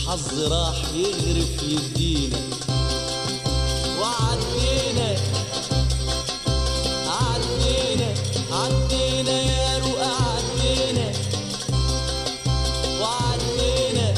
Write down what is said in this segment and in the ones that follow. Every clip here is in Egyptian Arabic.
والحظ راح يغرف يدينا وعدينا عدينا عدينا يا رؤى عدينا وعدينا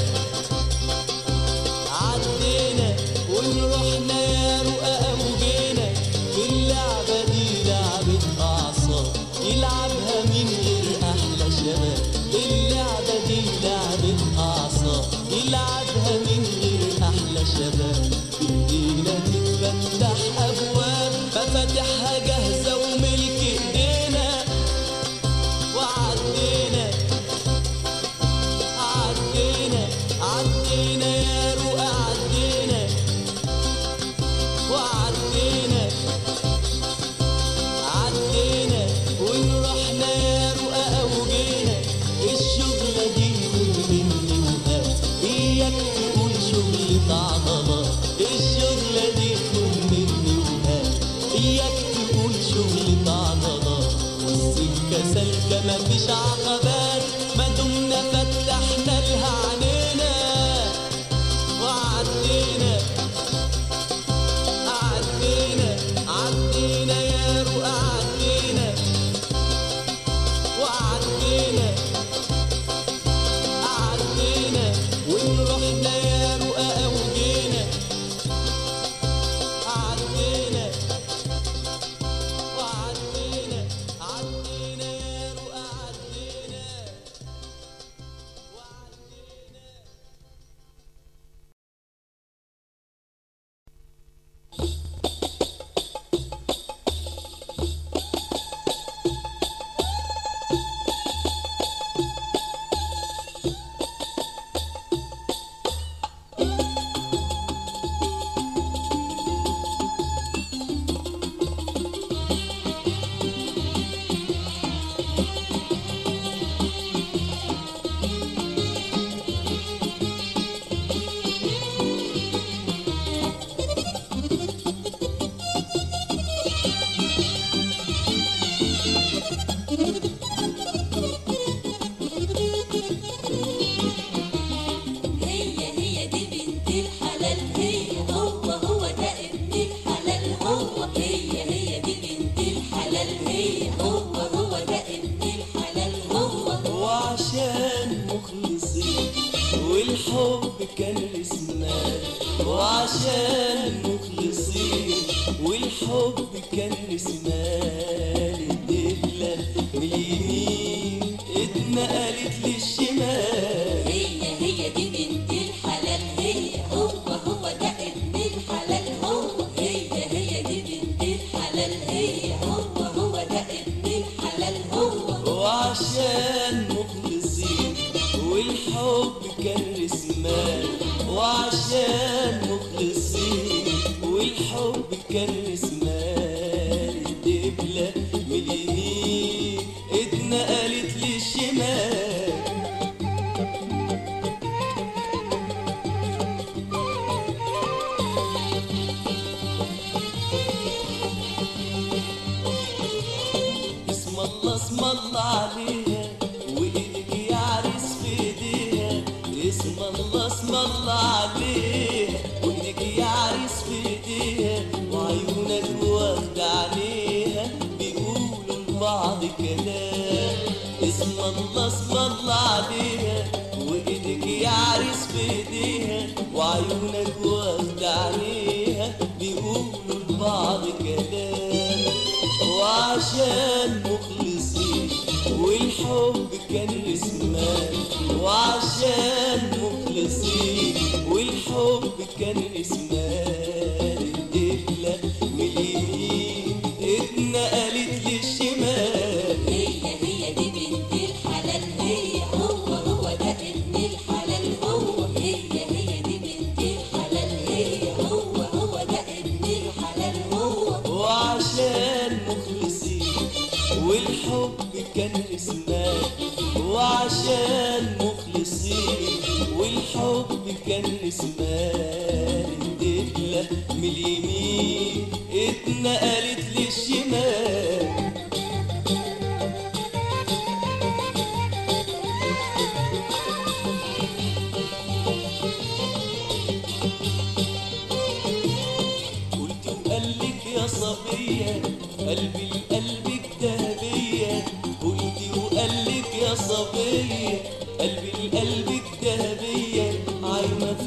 عدينا ونروحنا يا رؤى وجينا في اللعبة دي لعبة أعصاب يلعبها مين غير أحلى شباب اللعبة دي لعبة أعصاب يلعبها مين غير أحلى شباب إيدينا تتفتح أبواب مفاتيحها جاهزة وملك إيدينا وعدينا عدينا عدينا يا رؤى عدينا وعدينا عدينا ونروحنا يا رؤى وجينا الشغلة دي كل مني وهات إياك تقول شغلة عضلات الشغلة دي كل مني وهات إياك تقول شغلة عضلات والسكة سالكة مفيش عقبات ما دمنا فتحنا لها عينينا وعدينا عدينا عدينا يا رؤى عدينا وعدينا عدينا ونروحنا يا رؤى وجينا عدينا وعدينا عدينا يا رؤى عدينا وعدينا هي هي دي بنت الحلال هي هو هو ده ابن الحلال هو هي هي دي بنت الحلال هي هو هو ده ابن الحلال هو وعشان مخلصين والحب كان رسمان وعشان مخلصين والحب كان رسمان الدبلة من اليمين اتنقلت للشمال هي هي دي بنت الحلال هي هو هو ده ابن الحلال هو هي هي دي بنت الحلال هي هو هو ده ابن الحلال هو وعشان مخلصين والحب كان رسمان وعشان مخلصين والحب كان رسمان الدبلة من اليمين اتنقلت للشمال اسم الله اسم الله عليها وايدك يا عريس في ايديها اسم الله اسم الله عليها وايدك يا عريس في ايديها وعيونك واخد عليها بيقولوا لبعض كلام اسم الله اسم الله عليها وايدك يا عريس في ايديها وعيونك واخد عليها بيقولوا لبعض كلام وعشان مخلصين والحب كان رسمان وعشان مخلصين والحب كان رسمان الدبلة من اليمين اتنقلت للشمال هي هي دي بنت الحلال هي هو هو ده ابن الحلال هو هي هي دي بنت الحلال هي هو هو ده ابن الحلال هو وعشان مخلصين والحب كان رسمان وعشان مخلصين والحب كان رسمان الدبلة من اليمين اتنقلت للشمال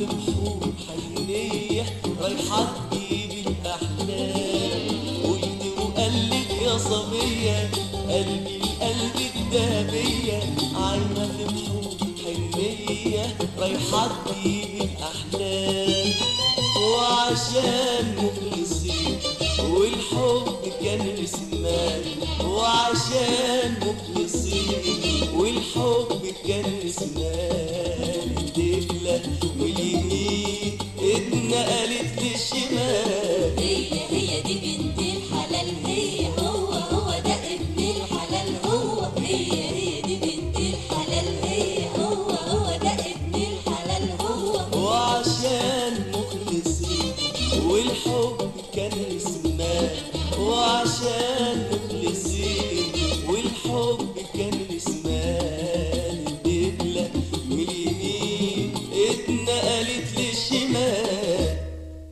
بحور حنية رايحة تجيب الأحلام قلت وقلت يا صبية قلبي القلب الدهبية عايمة في بحور حنية رايحة تجيب الأحلام وعشان مخلصين والحب كان رسمان وعشان مخلصين والحب كان رسمان الدبلة واليمين اتنقلت للشمال هي هي دي بنت الحلال هي هو هو ده ابن الحلال هو هي هي دي بنت الحلال هي هو هو ده ابن الحلال هو وعشان مخلصين والحب كان رسمان وعشان مخلصين والحب كان رسمان الدبلة من اليمين اتنقلت للشمال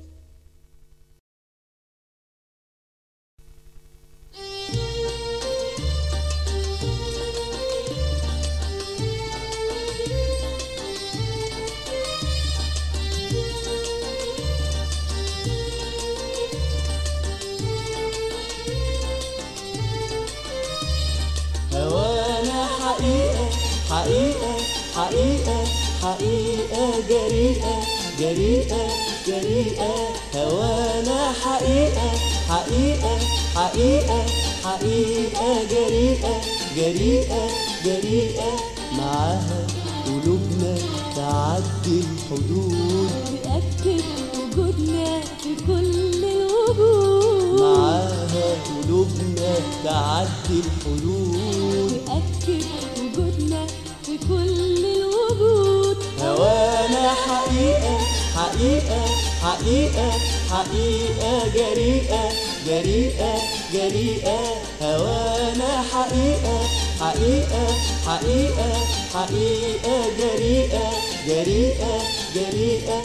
هوانا حقيقة حقيقة حقيقة حقيقة جريئة جريئة جريئة هوانا حقيقة حقيقة حقيقة حقيقة جريئة جريئة جريئة معاها قلوبنا تعدي الحدود بأكد وجودنا في كل الوجود معاها قلوبنا تعدي الحدود بأكد وجودنا في كل الوجود هوانا حقيقة حقيقة حقيقة حقيقة جريئة جريئة جريئة هوانا حقيقة حقيقة حقيقة حقيقة جريئة جريئة جريئة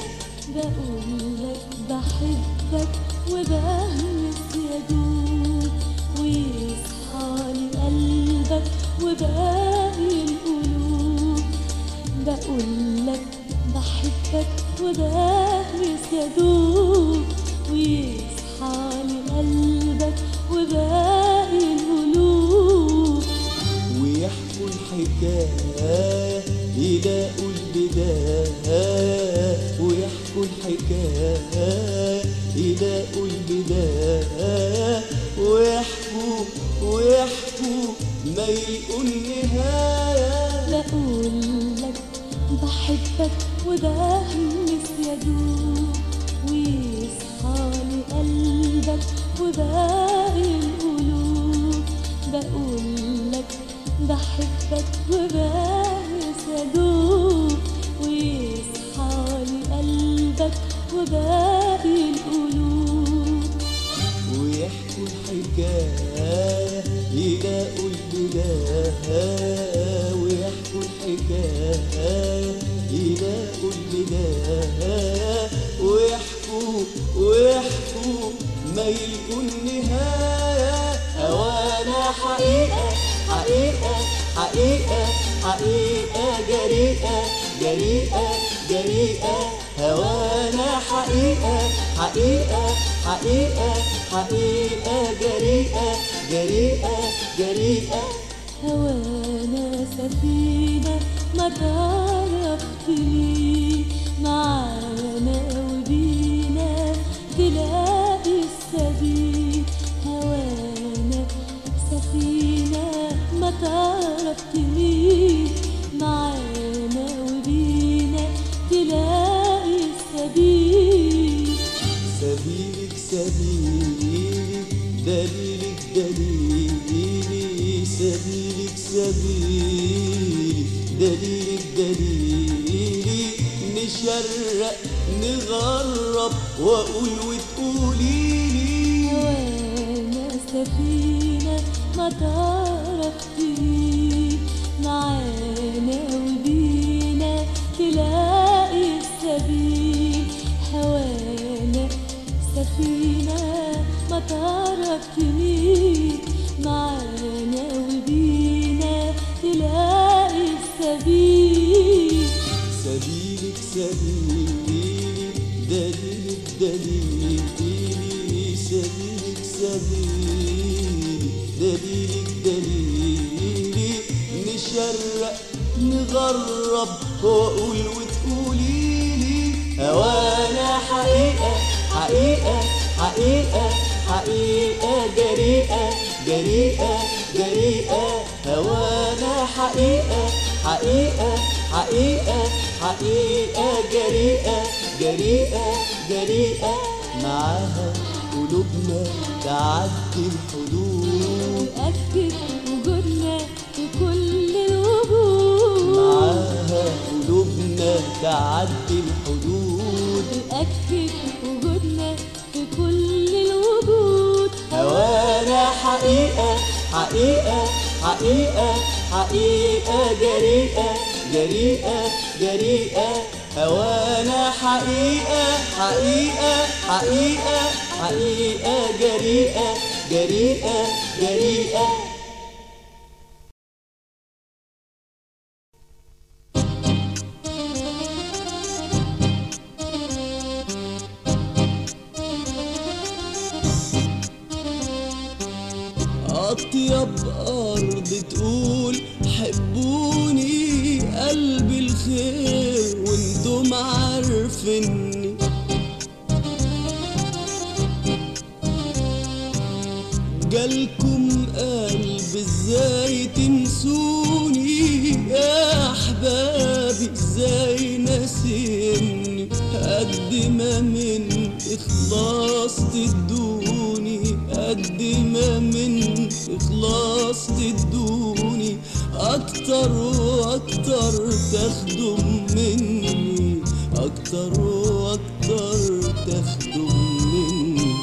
بقولك بحبك وبهمس يدوب ويصحى لي قلبك وباقي القلوب بقولك بحبك وبهمس يدوب ويصحى لي قلبك وباقي القلوب ويحكوا الحكاية يلاقوا البداية ويحكوا الحكاية يلاقوا البداية ويحكوا ويحكوا ما يلقوا النهاية بقولك بحبك وبهمس يدوب ويصحى لي قلبك وباقي القلوب بقولك بحبك وبهمس يدوب ويصحى لي قلبك وباقي القلوب ويحكوا الحكاية يلاقوا البداية ويحكوا الحكاية يلاقوا البداية ويحكوا ويحكوا ما يلقوا النهاية هوانا حقيقة حقيقة حقيقة حقيقة جريئة جريئة جريئة هوانا حقيقة حقيقة حقيقة حقيقة جريئة جريئة جريئة هوانا سفينة ما تعرف ليه معانا وبينا تلاقي السبيل هوانا سفينة ما تعرف ليه معانا وبينا تلاقي السبيل سبيلك سبيلي دليلك دليلي سبيلك سبيلي دليلك دليلي نشرق نغرب واقول وتقولي لي هوانا سفينة ما تعرف تغيب معانا وبينا تلاقي السبيل هوانا سفينة ما تعرف تغيب معانا وبينا تلاقي السبيل سبيلك سبيلي دليلي سبيلك سبيلي دليلك دليلي نشرق نغرب واقول وتقولي لي هوانا حقيقة حقيقة حقيقة حقيقة جريئة جريئة جريئة هوانا حقيقة حقيقة حقيقة حقيقة جريئة جريئة جريئة معاها قلوبنا تعدي الحدود تأكد وجودنا في كل الوجود معاها قلوبنا تعدي الحدود تأكد وجودنا في كل الوجود هوانا حقيقة حقيقة حقيقة حقيقة جريئة جريئة جريئة هوانا حقيقة حقيقة حقيقة حقيقة جريئة جريئة جريئة أطيب أرض تقول حبوني قلبي الخير وانتم عارفيني جالكم قلب ازاي تنسوني يا احبابي ازاي ناسيني قد ما من اخلاص تدوني قد ما من اخلاص تدوني اكتر واكتر تاخدم مني اكتر واكتر تاخدم مني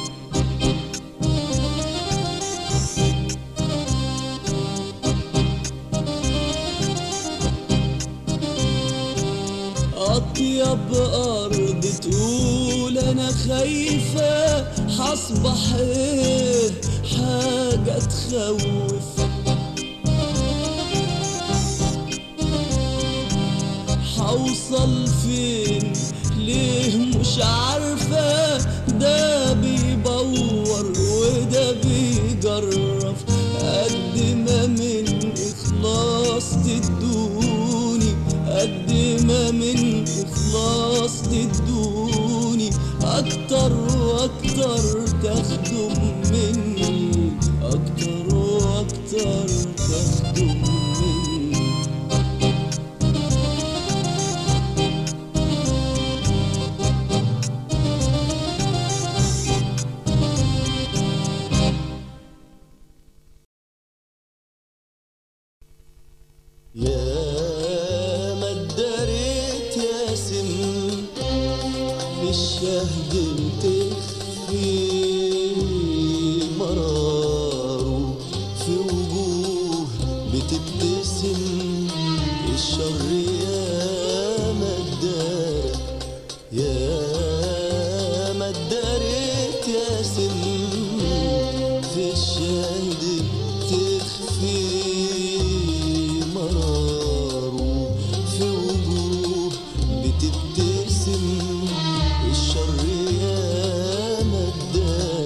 أطيب أرض تقول أنا خايفة حصبح إيه حاجة تخوف حوصل فين ليه مش عارفة ده بيبور وده بيجرف قد ما من إخلاص تدوني قد ما من إخلاص تدوني أكتر وأكتر تخدم مني أكتر وأكتر تخدم مني يا ما اداريت يا سم في الشهد تخفي مراره في وجوه بتبتسم الشر يا ما ادارك يا ما اداريت يا سم في الشهد تخفي مراره في وجوه بتبتسم الشر يا مدار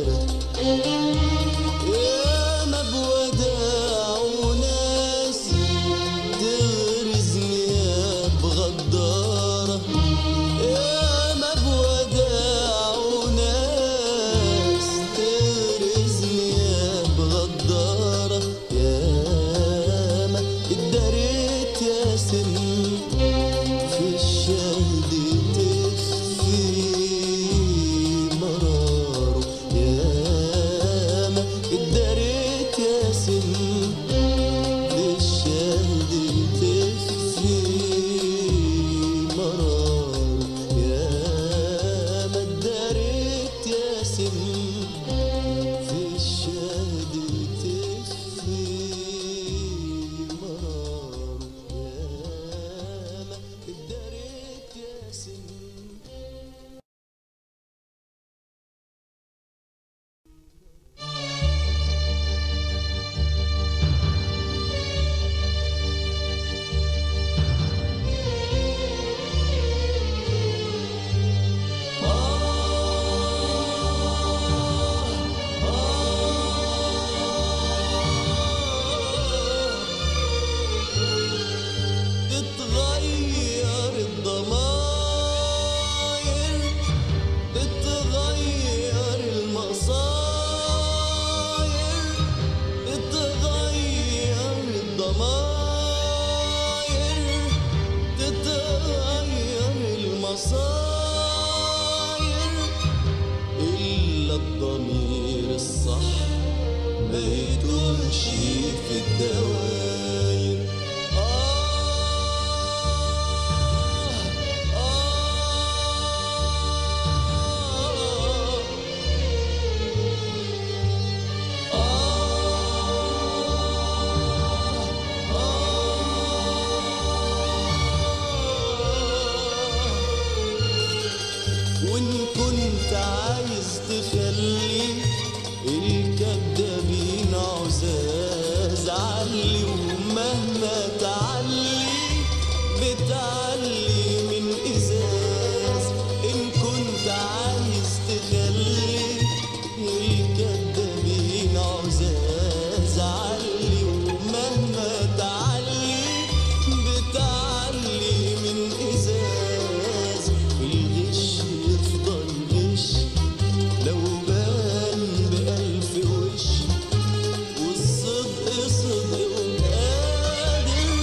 والصح ما يدومش في الدواير آه آه وإن كنت عايز تخلي الكدابين عزاز علي ومهما تعلي بتعلي من إزاز إن كنت عايز تخلي الكدابين عزاز علي ومهما تعلي بتعلي من إزاز الغش يفضل غش لو بان بألف وش والصدق صدق وقادر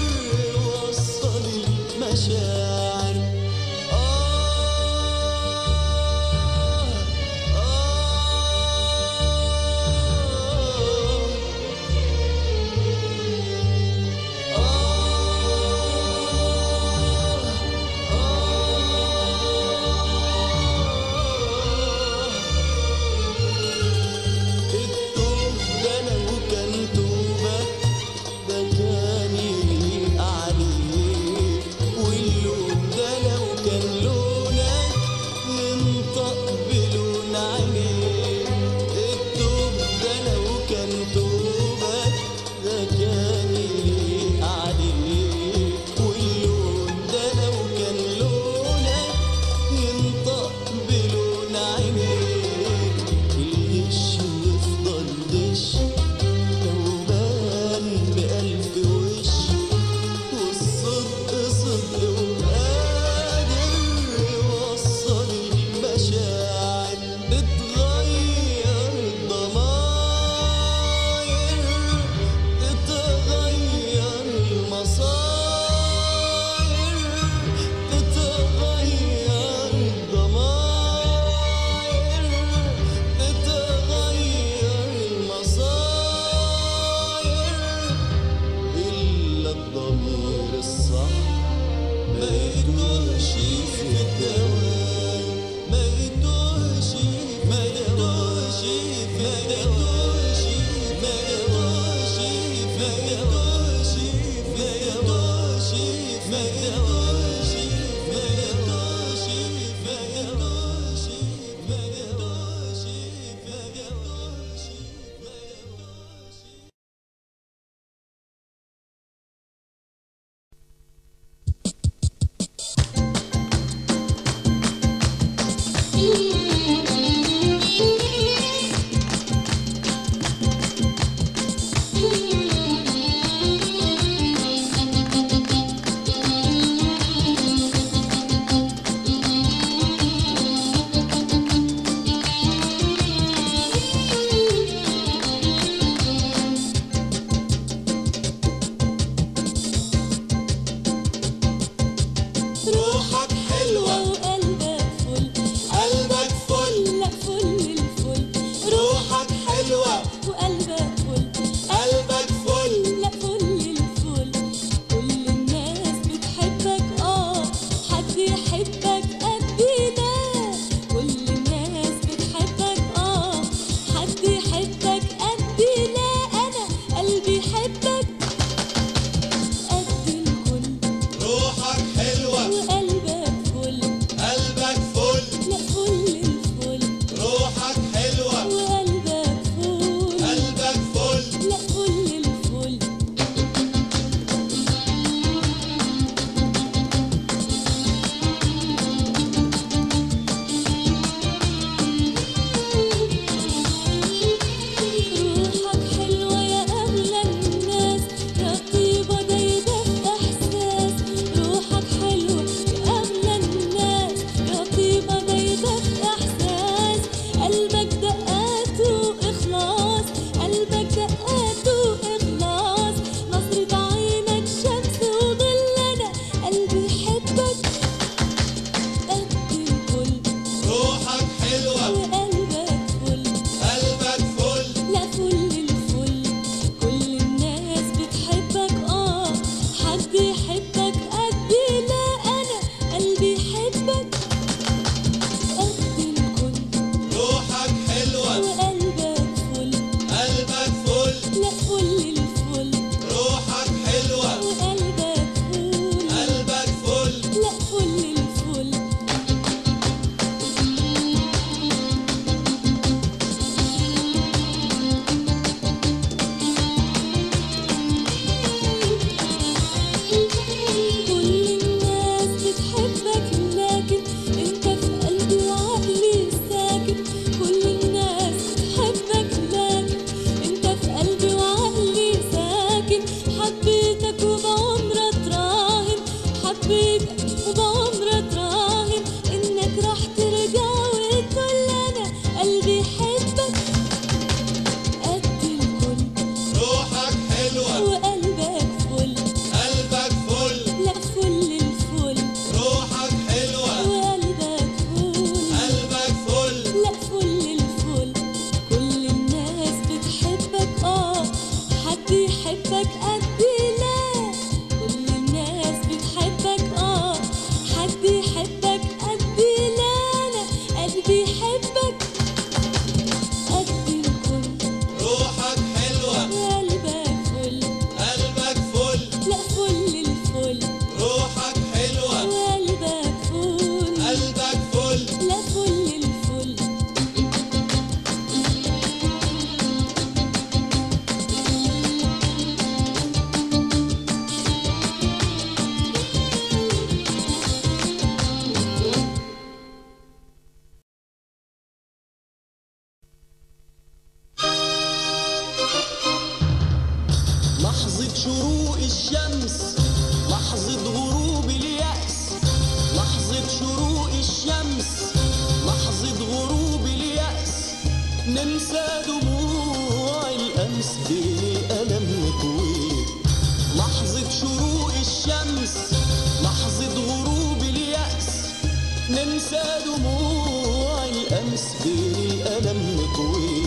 شروق الشمس لحظة غروب اليأس لحظة شروق الشمس لحظة غروب اليأس ننسى دموع الأمس بين الألم نطوي لحظة شروق الشمس لحظة غروب اليأس ننسى دموع الأمس بين الألم نطوي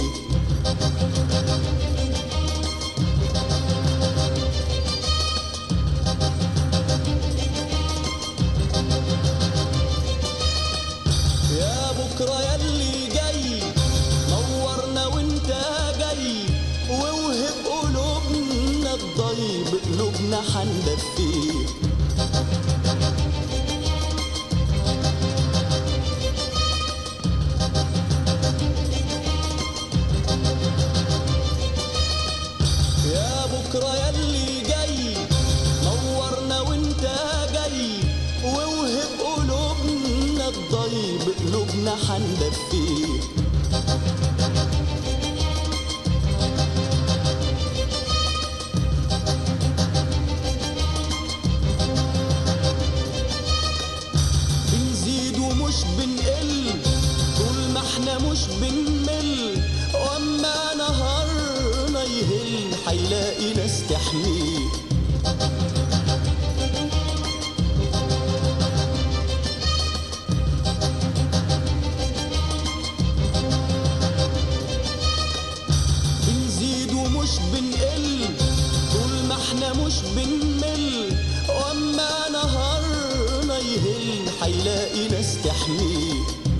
يا بكرة يلي جاي نورنا وانت جاي ووهب قلوبنا الضي بقلوبنا حندفيه يا بكرة يلي جاي نورنا وانت جاي ووهب قلوبنا الضي بقلوبنا حندفيه بنزيد ومش بنقل طول ما احنا مش بنمل واما نهارنا يهل هيلاقي ناس تحميه بنزيد ومش بنقل طول ما احنا مش بنمل واما نهارنا يهل هيلاقي ناس تحميه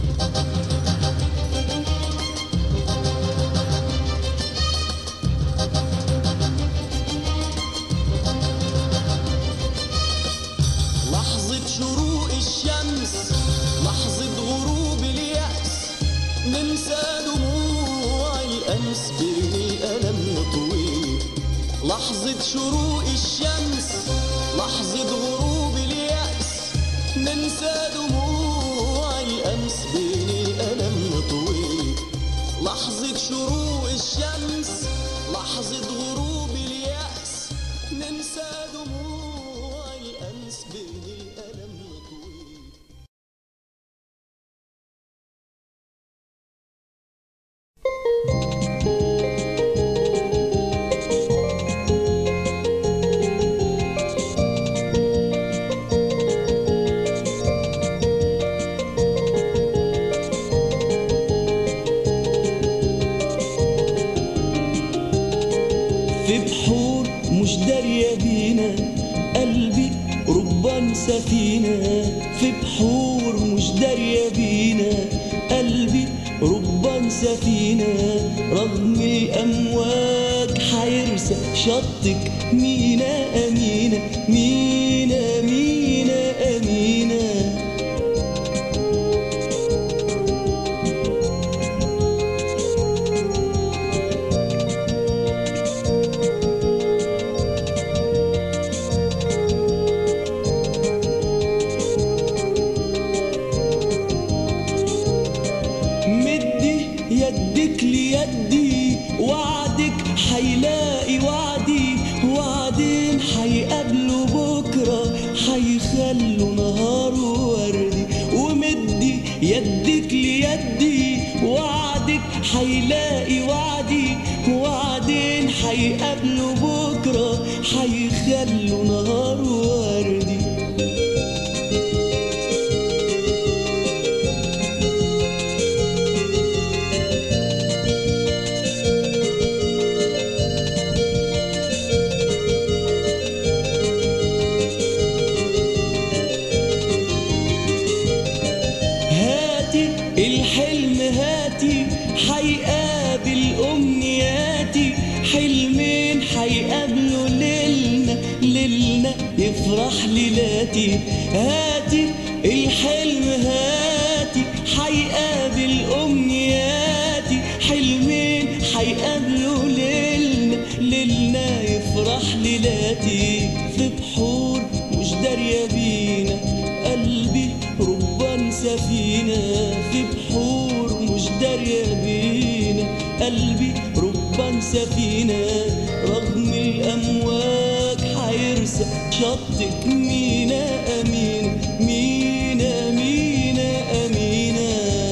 لحظة شروق الشمس لحظة غروب اليأس ننسى دموع الأمس بين الألم نطوي لحظة شروق الشمس لحظة غروب اليأس ننسى دموع الأمس بين الألم نطوي لحظة شروق الشمس لحظة غروب اليأس ننسى دموع الأمس بين الألم نطوي في بحور مش دارية بينا قلبي ربان سفينة في بحور مش دارية بينا قلبي ربان سفينة رغم الأمواج حيرسى شطك مينا أمينة مينا مينا أمينة مدي يدك ليدي وعدك حيلاقي وعدي وعدين حيقابلوا بكرة حيخلوا نهاره وردي ومدي يدك ليدي وعدك حيلاقي وعدي وعدين حيقابلوا بكرة حيخلوا نهاره وردي هاتي الحلم هاتي حيقابل أمنياتي حلمين حيقابلوا ليلنا ليلنا يفرح ليلاتي هاتي الحلم هاتي حيقابل أمنياتي حلمين حيقابلوا ليلنا ليلنا يفرح ليلاتي في بحور مش دارية بينا قلبي ربان سفينة في بحور مش دارية بينا قلبي ربان سفينة رغم الأمواج لسه شطك مينا أمين مينا مينا أمينة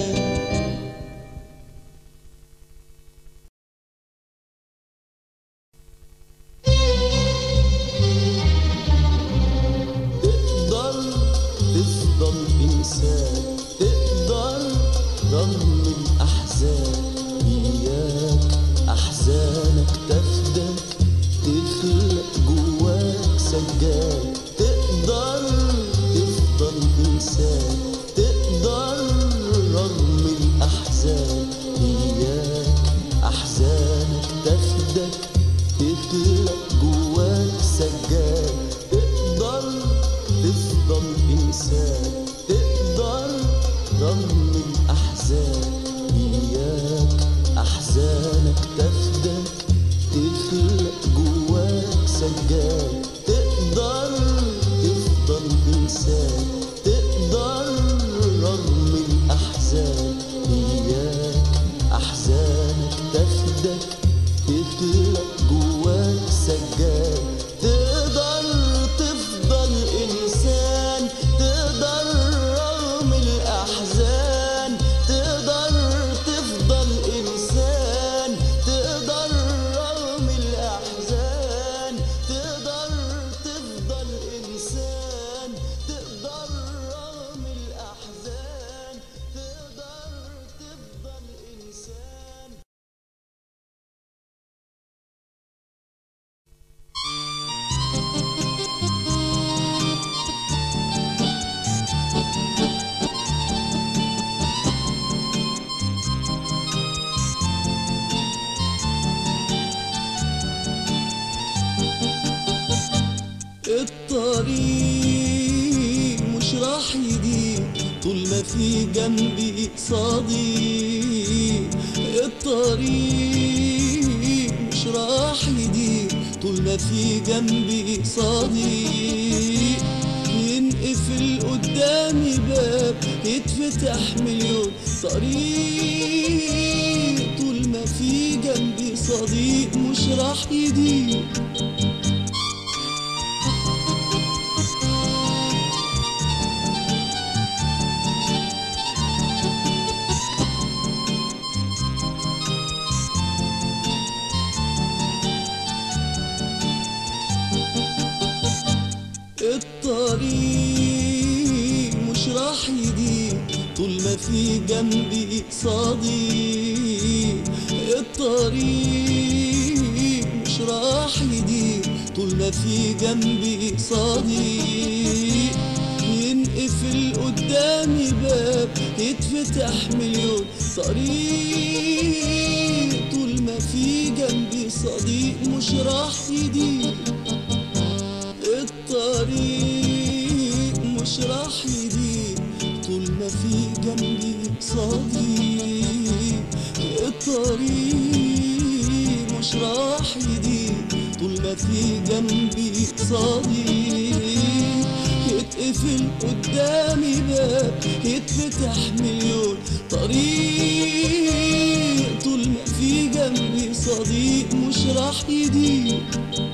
تقدر تفضل إنسان تقدر رغم الأحزان إياك أحزانك تفدك تخلق جواك سجاد تقدر تفضل إنسان تقدر رغم الأحزان إياك أحزانك تفدك تخلق جواك سجاد تقدر تفضل إنسان تقدر رغم الأحزان إياك أحزانك تفدك تخلق جواك سجاد تقدر تفضل إنسان تقدر رغم الأحزان إياك أحزانك تفدك تخلق جواك سجاد تقدر تفضل إنسان تقدر رغم الأحزان تقدر تفضل إنسان تقدر رغم الأحزان تقدر تفضل إنسان تقدر رغم الأحزان تقدر تفضل إنسان الطريق مش راح يضيق طول ما في جنبي صديق الطريق مش راح يضيق طول ما في جنبي صديق ينقفل قدامي باب يتفتح مليون طريق طول ما في جنبي صديق مش راح يضيق الطريق مش راح يضيق طول ما في جنبي صديق الطريق مش راح يضيق طول ما في جنبي صديق ينقفل قدامي باب يتفتح مليون طريق طول ما في جنبي صديق مش راح يضيق الطريق مش راح يضيق طول ما في جنبي صديق الطريق مش راح يضيق طول ما في جنبي صديق يتقفل قدامي باب يتفتح مليون طريق طول ما في جنبي صديق مش راح يضيق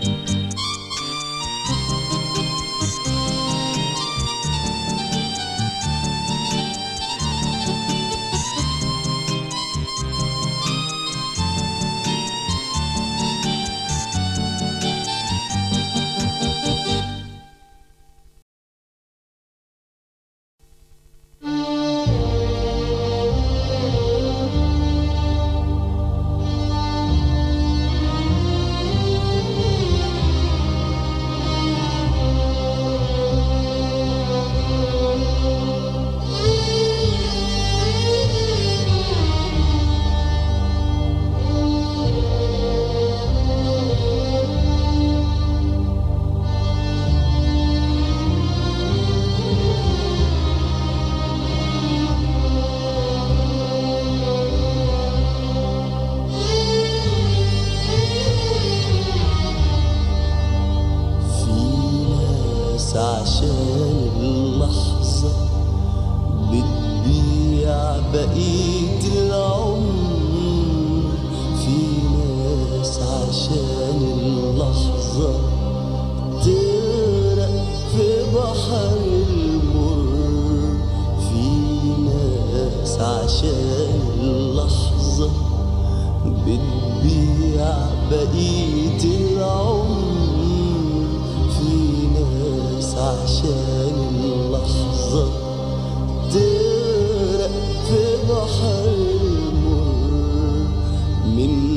عشان اللحظة بتبيع بقية العمر في ناس عشان اللحظة تقدر بحر المر في ناس عشان اللحظة بتبيع بقية العمر في ناس عشان اللحظة تغرق في بحر المر من